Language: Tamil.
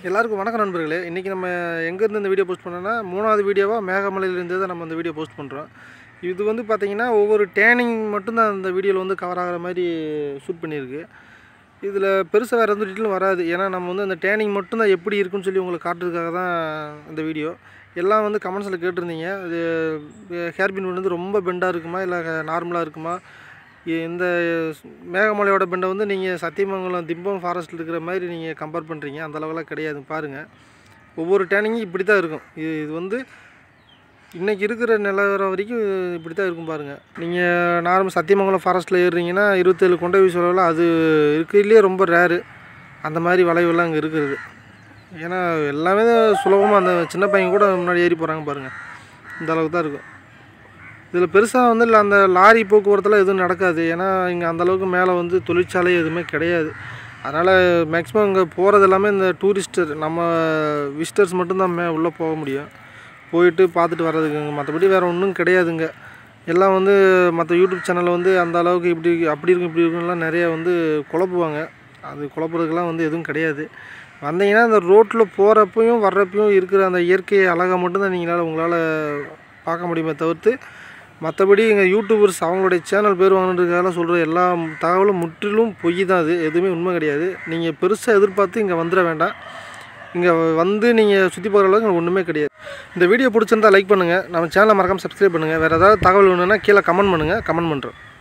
எல்லாருக்கும் வணக்கம் நண்பர்களே இன்றைக்கி நம்ம எங்கேருந்து இந்த வீடியோ போஸ்ட் பண்ணோன்னா மூணாவது வீடியோவாக மேகமலையிலேருந்து தான் நம்ம இந்த வீடியோ போஸ்ட் பண்ணுறோம் இது வந்து பார்த்திங்கன்னா ஒவ்வொரு டேனிங் மட்டும்தான் இந்த வீடியோவில் வந்து கவர் ஆகிற மாதிரி ஷூட் பண்ணியிருக்கு இதில் பெருசாக வேறு எந்த டீட்டெயிலும் வராது ஏன்னா நம்ம வந்து அந்த டேனிங் மட்டும்தான் எப்படி இருக்குன்னு சொல்லி உங்களுக்கு காட்டுறதுக்காக தான் இந்த வீடியோ எல்லாம் வந்து கமெண்ட்ஸில் கேட்டிருந்தீங்க இது ஹேர்பின் வந்து ரொம்ப பெண்டாக இருக்குமா இல்லை நார்மலாக இருக்குமா இந்த மேகமலையோட பெண்டை வந்து நீங்கள் சத்தியமங்கலம் திம்பம் ஃபாரஸ்ட்டில் இருக்கிற மாதிரி நீங்கள் கம்பேர் பண்ணுறீங்க அந்த அளவுலாம் கிடையாது பாருங்கள் ஒவ்வொரு டேனிங்கும் இப்படி தான் இருக்கும் இது இது வந்து இன்றைக்கி இருக்கிற நிலவரம் வரைக்கும் இப்படி தான் இருக்கும் பாருங்கள் நீங்கள் நார்மல் சத்தியமங்கலம் ஃபாரஸ்ட்டில் ஏறுறீங்கன்னா இருபத்தேழு கொண்டை வீசுவதில் அது இருக்கிறதுலே ரொம்ப ரேரு அந்த மாதிரி வளைவுலாம் அங்கே இருக்கிறது ஏன்னா எல்லாமே சுலபமாக அந்த சின்ன பையன் கூட முன்னாடி ஏறி போகிறாங்க பாருங்கள் இந்த அளவுக்கு தான் இருக்கும் இதில் பெருசாக வந்து இல்லை அந்த லாரி போக்குவரத்துலாம் எதுவும் நடக்காது ஏன்னா இங்கே அந்தளவுக்கு மேலே வந்து தொழிற்சாலை எதுவுமே கிடையாது அதனால் மேக்ஸிமம் இங்கே போகிறது எல்லாமே இந்த டூரிஸ்டர் நம்ம விசிட்டர்ஸ் மட்டும்தான் மே உள்ளே போக முடியும் போயிட்டு பார்த்துட்டு வர்றதுக்குங்க மற்றபடி வேறு ஒன்றும் கிடையாதுங்க எல்லாம் வந்து மற்ற யூடியூப் சேனலில் வந்து அந்த அளவுக்கு இப்படி அப்படி இருக்கும் இப்படி இருக்கும்லாம் நிறையா வந்து குழப்புவாங்க அது குழப்புறதுக்கெலாம் வந்து எதுவும் கிடையாது வந்தீங்கன்னா அந்த ரோட்டில் போகிறப்பையும் வர்றப்பையும் இருக்கிற அந்த இயற்கை அழகை மட்டும்தான் நீங்களால் உங்களால் பார்க்க முடியுமே தவிர்த்து மற்றபடி எங்கள் யூடியூபர்ஸ் அவங்களுடைய சேனல் பேர் வாங்கினதுக்காக சொல்கிற எல்லா தகவலும் முற்றிலும் பொய் தான் அது எதுவுமே உண்மை கிடையாது நீங்கள் பெருசாக எதிர்பார்த்து இங்கே வந்துட வேண்டாம் இங்கே வந்து நீங்கள் சுற்றி பார்க்குற அளவுக்கு இங்க ஒன்றுமே கிடையாது இந்த வீடியோ பிடிச்சிருந்தா லைக் பண்ணுங்கள் நம்ம சேனலை மறக்காமல் சப்ஸ்கிரைப் பண்ணுங்கள் வேறு ஏதாவது தகவல் வேணும்னா கீழே கமெண்ட் பண்ணுங்கள் கமெண்ட் பண்ணுறோம்